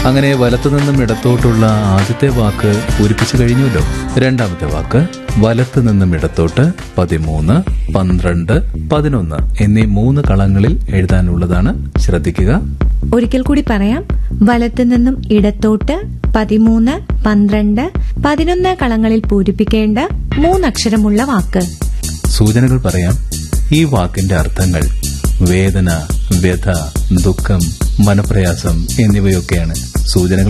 അങ്ങനെ വലത്തു നിന്നും ഇടത്തോട്ടുള്ള ആദ്യത്തെ വാക്ക് പൂരിപ്പിച്ചു കഴിഞ്ഞുവല്ലോ രണ്ടാമത്തെ വാക്ക് വലത്തു നിന്നും ഇടത്തോട്ട് പതിമൂന്ന് പന്ത്രണ്ട് പതിനൊന്ന് എന്നീ മൂന്ന് കളങ്ങളിൽ എഴുതാനുള്ളതാണ് ശ്രദ്ധിക്കുക ഒരിക്കൽ കൂടി പറയാം വലത്തു നിന്നും ഇടത്തോട്ട് പതിമൂന്ന് പന്ത്രണ്ട് പതിനൊന്ന് കളങ്ങളിൽ പൂരിപ്പിക്കേണ്ട മൂന്നക്ഷരമുള്ള വാക്ക് സൂചനകൾ പറയാം ഈ വാക്കിന്റെ അർത്ഥങ്ങൾ വേദന വ്യഥ ദുഃഖം മനപ്രയാസം എന്നിവയൊക്കെയാണ് സൂചനകൾ